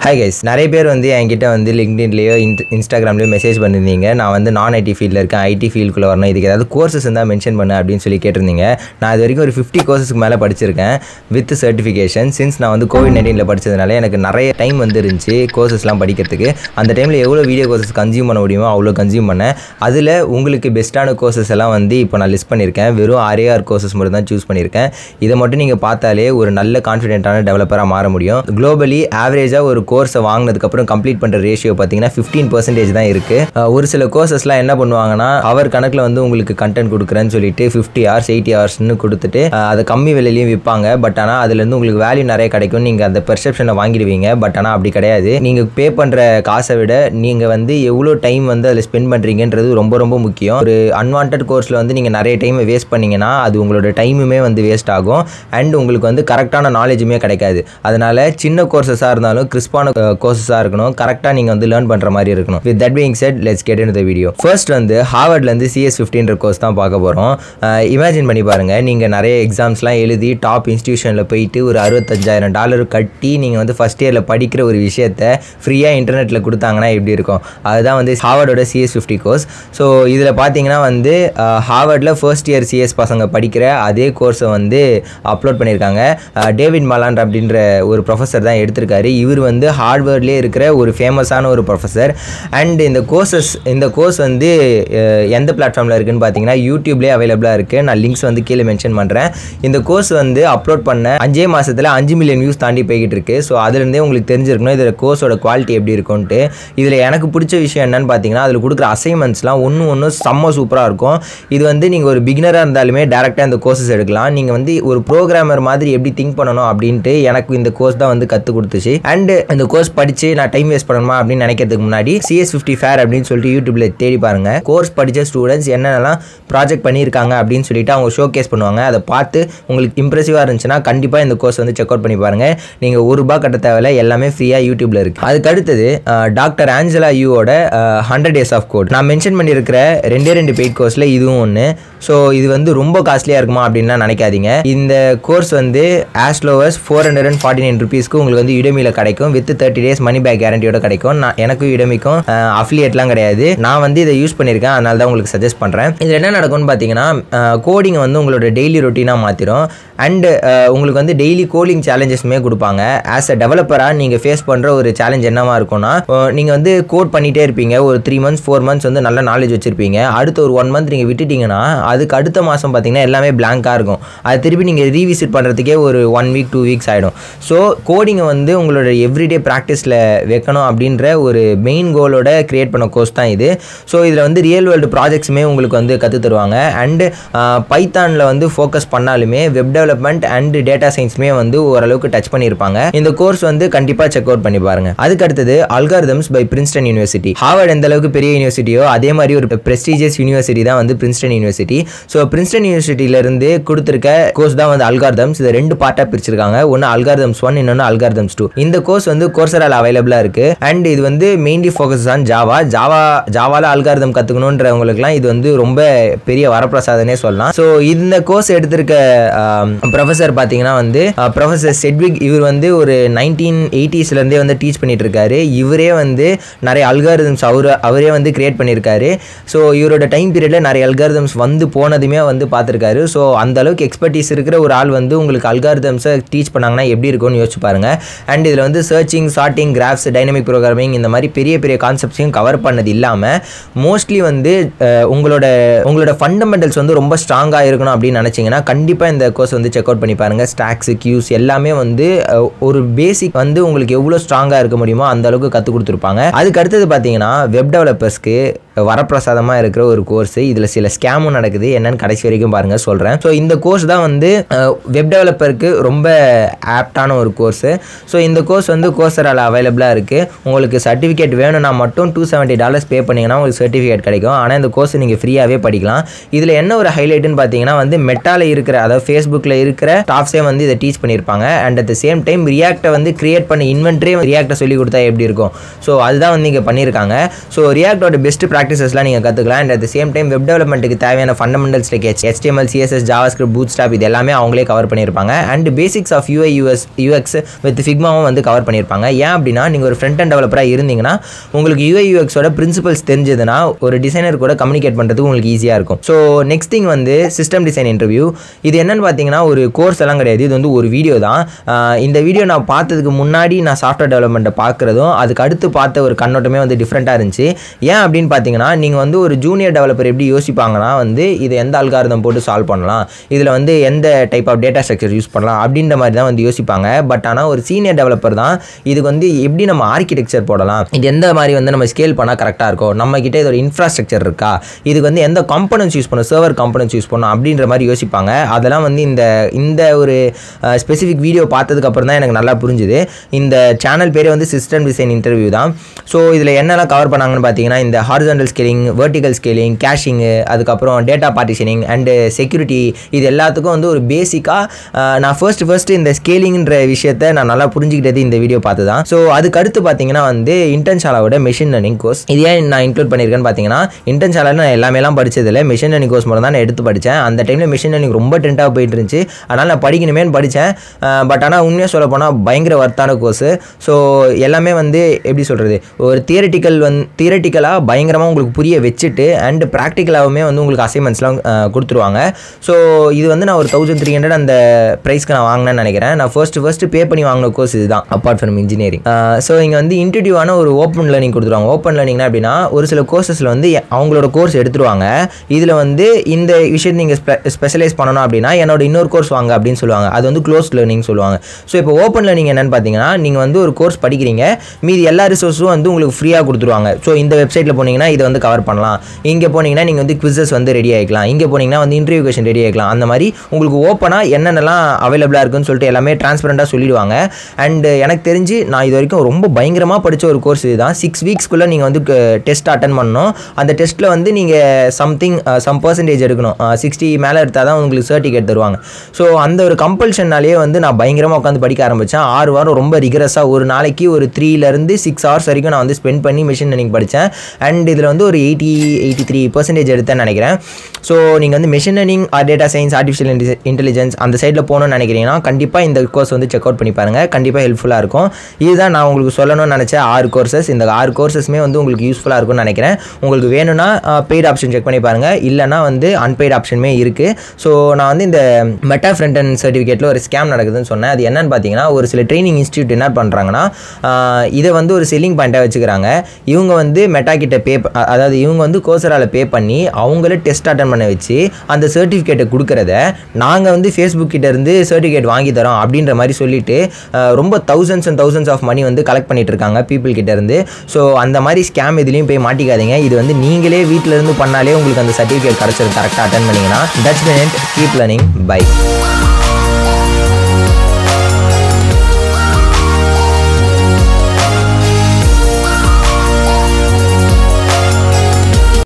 hi guys நிறைய பேர் வந்து என்கிட்ட வந்து லிங்க்டின்லேயோ இன்ஸ்டாகிராம்லேயோ மெசேஜ் பண்ணியிருந்தீங்க நான் வந்து நான் ஐடி ஃபீல்டில் இருக்கேன் ஐடி ஃபீல்டுக்குள்ளே வரணும் இதுக்கு ஏதாவது கோர்சஸ் இருந்தால் மென்ஷன் பண்ணு அப்படின்னு சொல்லி கேட்டிருந்தீங்க நான் இது வரைக்கும் ஒரு ஃபிஃப்டி கோர்சஸ்க்கு மேலே படிச்சிருக்கேன் வித் சர்டிஃபிகேஷன் சின்ஸ் நான் வந்து கோவிட் நைன்டீனில் படிச்சதுனால எனக்கு நிறைய டைம் வந்து இருந்துச்சு கோர்சஸ்லாம் படிக்கிறதுக்கு அந்த டைமில் எவ்வளோ வீடியோ கோர்சஸ் கன்சியூம் பண்ண முடியுமோ அவ்வளோ கன்சியூம் பண்ணேன் அதில் உங்களுக்கு பெஸ்ட்டான கோர்சஸ் எல்லாம் வந்து இப்போ நான் லிஸ்ட் பண்ணியிருக்கேன் வெறும் ஆரே ஆர் கோர்சஸ் மட்டும் தான் சூஸ் பண்ணியிருக்கேன் இதை மட்டும் நீங்கள் பார்த்தாலே ஒரு நல்ல கான்ஃபிடென்ட்டான டெவலப்பராக மாற முடியும் குளோபலி ஆவரேஜாக ஒரு கோர்ஸை வாங்கினதுக்கப்புறம் கம்ப்ளீட் பண்ணுற ரேஷியோ பார்த்தீங்கன்னா ஃபிஃப்டீன் பர்சன்டேஜ் தான் இருக்குது ஒரு சில கோர்சஸ்லாம் என்ன பண்ணுவாங்கன்னா அவர் கணக்கில் வந்து உங்களுக்கு கண்டென்ட் கொடுக்குறேன்னு சொல்லிட்டு ஃபிஃப்டி ஹவர்ஸ் எயிட்டி ஹவர்ஸ்னு கொடுத்துட்டு அஹ், அதை கம்மி விலையிலையும் விற்பாங்க பட் ஆனால் அதுலேருந்து உங்களுக்கு வேல்யூ நிறைய கிடைக்கும் நீங்கள் அந்த பெர்செப்ஷனை வாங்கிடுவீங்க பட் ஆனால் அப்படி கிடையாது நீங்கள் பே பண்ணுற காசை விட நீங்கள் வந்து எவ்வளோ டைம் வந்து அதில் ஸ்பெண்ட் பண்ணுறீங்கன்றது ரொம்ப ரொம்ப முக்கியம் ஒரு அன்வான்ட் கோர்ஸில் வந்து நீங்கள் நிறைய டைம் வேஸ்ட் பண்ணீங்கன்னா அது உங்களோட டைமுமே வந்து வேஸ்ட் ஆகும் அண்ட் உங்களுக்கு வந்து கரெக்டான நாலேஜுமே கிடைக்காது அதனால சின்ன கோர்சஸாக இருந்தாலும் கிறிஸ்பான கோர்சஸாக இருக்கணும் கரெக்டாக நீங்கள் வந்து லேர்ன் பண்ணுற மாதிரி இருக்கணும் with that being set let's get in the video first வந்து ஹார்வர்ட்லேருந்து சிஎஸ் ஃபிஃப்டின்ற கோர்ஸ் தான் பார்க்க போகிறோம் இமேஜின் பண்ணி பாருங்கள் நீங்கள் நிறைய எக்ஸாம்ஸ்லாம் எழுதி டாப் இன்ஸ்டியூஷனில் போயிட்டு ஒரு அறுபத்தஞ்சாயிரம் டாலர் கட்டி நீங்கள் வந்து ஃபஸ்ட் இயரில் படிக்கிற ஒரு விஷயத்த ஃப்ரீயாக இன்டர்நெட்டில் கொடுத்தாங்கன்னா எப்படி இருக்கும் அதுதான் வந்து ஹார்வர்டோட சிஎஸ் ஃபிஃப்டி கோர்ஸ் ஸோ இதில் பார்த்தீங்கன்னா வந்து ஹார்வர்டில் ஃபர்ஸ்ட் இயர் சிஎஸ் பசங்க படிக்கிற அதே கோர்ஸை வந்து அப்லோட் பண்ணியிருக்காங்க அஹ், டேவிட் மலாண்ட் அப்படின்ற ஒரு ப்ரொஃபஸர் தான் எடுத்திருக்காரு இவர் வந்து ஹார்வர்ட்லேயே இருக்கிற ஒரு ஃபேமஸான ஒரு ப்ரொஃபஸர் அண்ட் இந்த கோர்சஸ் இந்த கோர்ஸ் வந்து அஹ், எந்த பிளாட்ஃபார்மில் இருக்குன்னு பார்த்தீங்கன்னா யூடியூப்லேயே அவைலபிளாக இருக்குது நான் லிங்க்ஸ் வந்து கீழே மென்ஷன் பண்ணுறேன் இந்த கோர்ஸ் வந்து அப்லோட் பண்ண அஞ்சே மாதத்தில் அஞ்சு மில்லியன் வியூஸ் தாண்டி போய்கிட்டு இருக்கு ஸோ அதுலேருந்தே உங்களுக்கு தெரிஞ்சிருக்கணும் இதில் கோர்ஸோட குவாலிட்டி எப்படி இருக்கும்ன்ட்டு இதில் எனக்கு பிடிச்ச விஷயம் என்னன்னு பார்த்தீங்கன்னா அதில் கொடுக்குற அசைன்மெண்ட்ஸ்லாம் ஒன்று ஒன்று செம்ம சூப்பராக இருக்கும் இது வந்து நீங்கள் ஒரு பிகினராக இருந்தாலுமே டேரெக்டாக இந்த கோர்சஸ் எடுக்கலாம் நீங்கள் வந்து ஒரு ப்ரோக்ராமர் மாதிரி எப்படி திங்க் பண்ணணும் அப்படின்ட்டு எனக்கு இந்த கோர்ஸ் தான் வந்து கற்றுக் கொடுத்துச்சு அண்ட் இந்த கோர்ஸ் படித்து நான் டைம் வேஸ்ட் பண்ணணுமா அப்படின்னு நினைக்கிறதுக்கு முன்னாடி சிஎஸ் ஃபிஃப்டி ஃபேர் அப்படின்னு சொல்லிட்டு யூடியூப்ல தேடி பாருங்க கோர்ஸ் படித்த ஸ்டூடெண்ட்ஸ் என்னென்னலாம் ப்ராஜெக்ட் பண்ணியிருக்காங்க அப்படின்னு சொல்லிட்டு அவங்க ஷோ கேஸ் பண்ணுவாங்க அதை பார்த்து உங்களுக்கு இம்ப்ரெசிவாக இருந்துச்சுன்னா கண்டிப்பாக இந்த கோர்ஸ் வந்து செக் அவுட் பண்ணி பாருங்க நீங்கள் ஒரு ரூபாய் கட்ட தேவையில்ல எல்லாமே ஃப்ரீயாக யூடியூப்ல இருக்கு அதுக்கு அடுத்தது டாக்டர் ஆஞ்சலா யூவோட ஹண்ட்ரட் டேஸ் ஆஃப் கோட் நான் மென்ஷன் பண்ணியிருக்கிற ரெண்டே ரெண்டு பெய்ட் கோர்ஸில் இதுவும் ஒன்று ஸோ இது வந்து ரொம்ப காஸ்ட்லியாக இருக்குமா அப்படின்லாம் நினைக்காதீங்க இந்த கோர்ஸ் வந்து as low as four hundred and forty nine ருபீஸ்க்கு உங்களுக்கு வந்து யுடமியில் கிடைக்கும் with thirty days money back கேரண்டியோட கிடைக்கும் நான் எனக்கும் யுடமிக்கும் அஃபிலியேட்லாம் கிடையாது நான் வந்து இதை யூஸ் பண்ணியிருக்கேன் அதனால தான் உங்களுக்கு சஜஸ்ட் பண்ணுறேன் இதில் என்ன நடக்கும்னு பார்த்தீங்கன்னா கோடிங் வந்து உங்களோட டெய்லி ரொட்டீனாக மாற்றிடும் அண்டு உங்களுக்கு வந்து டெய்லி கோடிங் சேலஞ்சஸ்மே கொடுப்பாங்க ஆஸ் அ டெவலப்பராக நீங்கள் ஃபேஸ் பண்ணுற ஒரு சேலஞ்ச் என்னவா இருக்கும்னா நீங்கள் வந்து கோட் பண்ணிகிட்டே இருப்பீங்க ஒரு த்ரீ மந்த்ஸ் ஃபோர் மந்த்ஸ் வந்து நல்ல நாலேஜ் வச்சுருப்பீங்க அடுத்த ஒரு ஒன் மந்த் நீங்கள் விட்டுட்டீங்கன்னா அதுக்கு அடுத்த மாதம் பார்த்தீங்கன்னா எல்லாமே blank-ஆ இருக்கும் அது திருப்பி நீங்கள் ரீவிசிட் பண்ணுறதுக்கே ஒரு ஒன் வீக் டூ வீக்ஸ் ஆகிடும் ஸோ கோடிங்கை வந்து உங்களோட எவ்ரிடே ப்ராக்டிஸில் வைக்கணும் அப்படின்ற ஒரு மெயின் கோலோட கிரியேட் பண்ண கோர்ஸ் தான் இது ஸோ இதில் வந்து ரியல் வேர்ல்டு ப்ராஜெக்ட்ஸுமே உங்களுக்கு வந்து கற்றுத் தருவாங்க அண்டு பைத்தானில் வந்து ஃபோக்கஸ் பண்ணாலுமே வெப் டெவலப்மெண்ட் அண்ட் டேட்டா சயின்ஸுமே வந்து ஓரளவுக்கு டச் பண்ணியிருப்பாங்க இந்த கோர்ஸ் வந்து கண்டிப்பாக செக் அவுட் பண்ணி பாருங்க அதுக்கு அடுத்தது அல்காரிதம்ஸ் பை பிரின்ஸ்டன் யூனிவர்சிட்டி ஹார்வர்ட் எந்த அளவுக்கு பெரிய யூனிவர்சிட்டியோ அதே மாதிரி ஒரு ப்ரெஸ்டீஜியஸ் யூனிவர்சிட்டி தான் வந்து பிரின்ஸ்டன் யூனிவர்சிட்டி ஸோ பிரின்ஸ்டன் யூனிவர்சிட்டியிலேருந்து கொடுத்துருக்க கோர்ஸ் தான் வந்து அல்காரிதம்ஸ் இதை ரெண்டு பார்ட்டாக பிரிச்சிருக்காங்க ஒன்று அல்காரிதம்ஸ் ஒன் இன்னொன்று அல்காரிதம்ஸ் டூ இந்த கோர்ஸ் வந்து கோர்சரால் அவைலபிளாக இருக்குது அண்ட் இது வந்து mainly focus on Java Java ஜாவால அல்காரிதம் கற்றுக்கணுன்றவங்களுக்குலாம் இது வந்து ரொம்ப பெரிய வரப்பிரசாதனே சொல்லலாம் ஸோ இந்த கோர்ஸ் எடுத்திருக்க ப்ரொஃபஸர் பார்த்தீங்கன்னா வந்து ப்ரொஃபஸர் செட்விக் இவர் வந்து ஒரு நைன்டீன் எயிட்டிஸ்லேருந்தே வந்து டீச் பண்ணிட்டு இருக்காரு இவரே வந்து நிறைய அல்காரிதம்ஸ் அவர் அவரே வந்து கிரியேட் பண்ணியிருக்காரு ஸோ இவரோட டைம் பீரியடில் நிறைய அல்காரிதம்ஸ் வந்து போனதுமே வந்து பார்த்துருக்காரு ஸோ அந்த அளவுக்கு எக்ஸ்பர்டீஸ் இருக்கிற ஒரு ஆள் வந்து உங்களுக்கு அல்காரிதம்ஸை டீச் பண்ணாங்கன்னா எப்படி இருக்கும்னு யோசிச்சு பாருங்க அண்ட் இதில் வந்து searching sorting graphs dynamic programming இந்த மாதிரி பெரிய பெரிய கான்செப்ட்ஸையும் கவர் பண்ணது இல்லாமல் மோஸ்ட்லி வந்து அஹ், உங்களோட உங்களோட ஃபண்டமெண்டல்ஸ் வந்து ரொம்ப ஸ்ட்ராங்காக இருக்கணும் அப்படின்னு நினச்சிங்கன்னா கண்டிப்பாக இந்த கோர்ஸ் வந்து செக் அவுட் பண்ணி பாருங்கள் ஸ்டாக்ஸ் கியூஸ் எல்லாமே வந்து அஹ், ஒரு பேசிக் வந்து உங்களுக்கு எவ்வளோ ஸ்ட்ராங்காக இருக்க முடியுமோ அந்த அளவுக்கு கற்றுக் கொடுத்துருப்பாங்க அதுக்கு அடுத்தது பார்த்தீங்கன்னா வெப் டெவலப்பர்ஸ்க்கு வரப்பிரசாதமாக இருக்கிற ஒரு கோர்ஸ் இதில் சில ஸ்கேமும் நடக்குது என்னன்னு கடைசி வரைக்கும் பாருங்கள் சொல்கிறேன் ஸோ இந்த கோர்ஸ் தான் வந்து வெப் டெவலப்பருக்கு ரொம்ப ஆப்டான ஒரு கோர்ஸு ஸோ இந்த கோர்ஸ் வந்து கோர்ஸரால் அவைலபிளாக இருக்குது உங்களுக்கு சர்டிஃபிகேட் வேணும்னா மட்டும் டூ செவன்ட்டி டாலர்ஸ் பே பண்ணிங்கன்னா உங்களுக்கு சர்டிஃபிகேட் கிடைக்கும் ஆனால் இந்த கோர்ஸ் நீங்கள் ஃப்ரீயாகவே படிக்கலாம் இதில் என்ன ஒரு ஹைலைட்டுன்னு பார்த்தீங்கன்னா வந்து மெட்டாவில் இருக்கிற அதாவது ஃபேஸ்புக்கில் இருக்கிற ஸ்டாஃப்ஸே வந்து இதை டீச் பண்ணியிருப்பாங்க and at the same time ரியாக்டை வந்து கிரியேட் பண்ண இன்வென்ட்ரே ரியாக்டை சொல்லி கொடுத்தா எப்படி இருக்கும் ஸோ அதுதான் வந்து இங்கே பண்ணியிருக்காங்க ஸோ ரியாக்டோட பெஸ்ட் ப்ராக்டிஸ் ப்ராக்டிசஸ்லாம் நீங்கள் கற்றுக்கலாம் and at the same time web டெவலப்மெண்ட்டுக்கு தேவையான fundamentals like HTML CSS JavaScript bootstrap இது எல்லாமே அவங்களே கவர் பண்ணியிருப்பாங்க and basics of UI US UX with ஃபிக்மாவும் வந்து கவர் பண்ணியிருப்பாங்க ஏன் அப்படின்னா நீங்கள் ஒரு ஃப்ரண்ட் அண்ட் டெவலப்பராக இருந்தீங்கன்னா உங்களுக்கு யூஐ யூஎக்ஸோட பிரின்சிபல்ஸ் தெரிஞ்சதுன்னா ஒரு டிசைனர் கூட கம்யூனிகேட் பண்ணுறதுக்கு உங்களுக்கு ஈஸியாக இருக்கும் ஸோ நெக்ஸ்ட் திங் வந்து சிஸ்டம் டிசைன் இன்டர்வியூ இது என்னன்னு பார்த்தீங்கன்னா ஒரு கோர்ஸ் எல்லாம் கிடையாது இது வந்து ஒரு வீடியோ தான் ஆஹ் இந்த வீடியோ நான் பார்த்ததுக்கு முன்னாடி நான் சாஃப்ட்வேர் டெவலப்மெண்ட்டை பார்க்குறதும் அதுக்கு அடுத்து பார்த்த ஒரு கண்ணோட்டமே வந்து டிஃப்ரெண்ட்டாக இருந்துச்சு ஏன் அப்படின்னு பார்த்தீங்கன்னா நீங்கள் வந்து ஒரு ஜூனியர் டெவலப்பர் எப்படி யோசிப்பாங்கன்னா வந்து இது எந்த அல்காரதம் போட்டு சால்வ் பண்ணலாம் இதில் வந்து எந்த type of data structure use பண்ணலாம் அப்படின்ற மாதிரி தான் வந்து யோசிப்பாங்க பட் ஆனால் ஒரு சீனியர் டெவலப்பர் தான் இதுக்கு வந்து எப்படி நம்ம ஆர்கிடெக்சர் போடலாம் இது எந்த மாதிரி வந்து நம்ம ஸ்கேல் பண்ணால் கரெக்டாக இருக்கும் நம்ம கிட்ட இது ஒரு இன்ஃப்ராஸ்ட்ரக்சர் இருக்கா இதுக்கு வந்து எந்த காம்பனன்ஸ் யூஸ் பண்ணணும் சர்வர் காம்பனன்ஸ் யூஸ் பண்ணணும் அப்படின்ற மாதிரி யோசிப்பாங்க அதெல்லாம் வந்து இந்த இந்த ஒரு ஸ்பெசிஃபிக் வீடியோ பார்த்ததுக்கு அப்புறம் தான் எனக்கு நல்லா புரிஞ்சுது இந்த சேனல் பேரே வந்து சிஸ்டம் டிசைன் இன்டர்வியூ தான் ஸோ இதில் என்னெல்லாம் கவர் பண்ணாங்கன்னு பார்த்தீங்கன்னா இந்த horizontal scaling vertical scaling caching அதுக்கப்புறம் டேட்டா பார்ட்டிஷனிங் அண்டு செக்யூரிட்டி இது எல்லாத்துக்கும் வந்து ஒரு பேசிக்காக நான் ஃபர்ஸ்ட் ஃபர்ஸ்ட் இந்த ஸ்கேலிங்ன்ற விஷயத்தை நான் நல்லா புரிஞ்சுக்கிட்டது இந்த வீடியோ பார்த்து தான் ஸோ அதுக்கு அடுத்து பார்த்தீங்கன்னா வந்து இன்டர்ன்ஷாலாவோட மெஷின் லேர்னிங் கோர்ஸ் இது ஏன் நான் இன்க்ளூட் பண்ணியிருக்கேன்னு பார்த்தீங்கன்னா இன்டர்ன்ஷாலாவில் நான் எல்லாமேலாம் படிச்சதில்லை மெஷின் லேர்னிங் கோர்ஸ் மட்டும் தான் நான் எடுத்து படித்தேன் அந்த டைமில் மெஷின் லேர்னிங் ரொம்ப ட்ரெண்டாக போயிட்டு இருந்துச்சு அதனால் நான் படிக்கணுமேனு படித்தேன் பட் ஆனால் உண்மையாக சொல்ல போனால் பயங்கர ஒர்த்தான கோர்ஸு ஸோ எல்லாமே வந்து எப்படி சொல்கிறது ஒரு தியரட்டிக்கல் வந் தியரட்டிக்கலாக பயங்கரமாக உங்களுக்கு புரிய வச்சுட்டு அண்ட் ப்ராக்டிக்கலாகவுமே வந்து உங்களுக்கு அசைன்மெண்ட்ஸ்லாம் கொடுத்துருவாங்க ஸோ இது வந்து நான் ஒரு தௌசண்ட் த்ரீ ஹண்ட்ரட் அந்த ப்ரைஸ்க்கு நான் வாங்கினேன்னு நினைக்கிறேன் நான் ஃபர்ஸ்ட் ஃபர்ஸ்ட் பே பண்ணி வாங்கின கோர்ஸ் இதுதான் அப்பார்ட் ஃப்ரம் இன்ஜினியரிங் ஸோ இங்கே வந்து இன்டிடியூவான ஒரு ஓப்பன் லேர்னிங் கொடுத்துருவாங்க ஓப்பன் லேர்னிங்னா அப்படின்னா ஒரு சில கோர்சஸில் வந்து அவங்களோட கோர்ஸ் எடுத்துருவாங்க இதில் வந்து இந்த விஷயத்தை நீங்கள் ஸ்பெ ஸ்பெஷலைஸ் பண்ணணும் அப்படின்னா என்னோட இன்னொரு கோர்ஸ் வாங்க அப்படின்னு சொல்லுவாங்க அது வந்து க்ளோஸ் லேர்னிங் சொல்லுவாங்க ஸோ இப்போ ஓப்பன் லேர்னிங் என்னன்னு பார்த்தீங்கன்னா நீங்கள் வந்து ஒரு கோர்ஸ் படிக்கிறீங்க மீதி எல்லா ரிசோர்ஸும் வந்து உங்களுக்கு ஃப்ரீயாக கொடுத்துருவாங்க ஸோ இந்த வெப்சைட்டில் போனீங்கன்னா இதை வந்து கவர் பண்ணலாம் இங்கே போனீங்கன்னா நீங்கள் வந்து குவிசஸ் வந்து ரெடி ஆகிக்கலாம் இங்கே போனீங்கன்னா வந்து இன்டர்வியூ கொஷன் ரெடி ஆகிக்கலாம் அந்த மாதிரி உங்களுக்கு ஓப்பனாக என்னென்னலாம் அவைலபிளாக இருக்குன்னு சொல்லிட்டு எல்லாமே டிரான்ஸ்பரண்ட்டாக சொல்லிடுவாங்க அண்ட் எனக்கு தெரிஞ்சு நான் இது வரைக்கும் ரொம்ப பயங்கரமாக படித்த ஒரு கோர்ஸ் இதுதான் சிக்ஸ் வீக்ஸ்க்குள்ளே நீங்கள் வந்து டெஸ்ட் அட்டன் பண்ணணும் அந்த டெஸ்ட்டில் வந்து நீங்கள் சம்திங் சம் பர்சன்டேஜ் எடுக்கணும் சிக்ஸ்டி மேலே எடுத்தால் தான் உங்களுக்கு சர்டிஃபிகேட் தருவாங்க ஸோ அந்த ஒரு கம்பல்ஷன்னாலேயே வந்து நான் பயங்கரமாக உட்காந்து படிக்க ஆரம்பித்தேன் ஆறு வாரம் ரொம்ப ரிகரஸாக ஒரு நாளைக்கு ஒரு த்ரீலேருந்து சிக்ஸ் ஹவர்ஸ் வரைக்கும் நான் வந்து ஸ்பெண்ட் பண்ணி மிஷின் லேர்னிங் படித்தேன் அண்ட் இதில் வந்து ஒரு எயிட்டி எயிட்டி த்ரீ பர்சன்டேஜ் எடுத்தேன்னு நினைக்கிறேன் ஸோ நீங்கள் வந்து machine learning or data science artificial intelligence அந்த சைடில் போகணும்னு நினைக்கிறீங்கன்னா கண்டிப்பாக இந்த கோர்ஸ் வந்து செக் அவுட் பண்ணி பாருங்கள் கண்டிப்பாக ஹெல்ப்ஃபுல்லாக இருக்கும் இதுதான் நான் உங்களுக்கு சொல்லணும்னு நினச்ச ஆறு கோர்சஸ் இந்த ஆறு கோர்சஸ்மே வந்து உங்களுக்கு யூஸ்ஃபுல்லாக இருக்கும்னு நினைக்கிறேன் உங்களுக்கு வேணும்னா பெய்ட் ஆப்ஷன் செக் பண்ணி பாருங்கள் இல்லைனா வந்து அன்பெய்ட் ஆப்ஷனுமே இருக்குது ஸோ நான் வந்து இந்த மெட்டா ஃப்ரண்ட் அண்ட் சர்டிஃபிகேட்டில் ஒரு ஸ்கேம் நடக்குதுன்னு சொன்னேன் அது என்னன்னு பார்த்தீங்கன்னா ஒரு சில ட்ரைனிங் இன்ஸ்டியூட் என்ன பண்ணுறாங்கன்னா இதை வந்து ஒரு செல்லிங் பாயிண்ட்டாக வச்சுக்கிறாங்க இவங்க வந்து மெட்டா கிட்ட பே அதாவது இவங்க வந்து கோசரால் பே பண்ணி அவங்களே டெஸ்ட் அட்டன் பண்ண வச்சு அந்த சர்டிஃபிகேட்டை கொடுக்குறத நாங்கள் வந்து ஃபேஸ்புக் கிட்ட இருந்து சர்டிஃபிகேட் வாங்கி தரோம் அப்படின்ற மாதிரி சொல்லிட்டு அஹ், ரொம்ப thousands and thousands of money வந்து கலெக்ட் பண்ணிட்டு இருக்காங்க பீப்புள் கிட்ட இருந்து ஸோ அந்த மாதிரி ஸ்கேம் இதுலேயும் போய் மாட்டிக்காதீங்க இது வந்து நீங்களே வீட்டில் இருந்து பண்ணாலே உங்களுக்கு அந்த சர்டிஃபிகேட் கிடச்சிரும் கரெக்டாக அட்டன் பண்ணிங்கன்னா that's minute keep learning by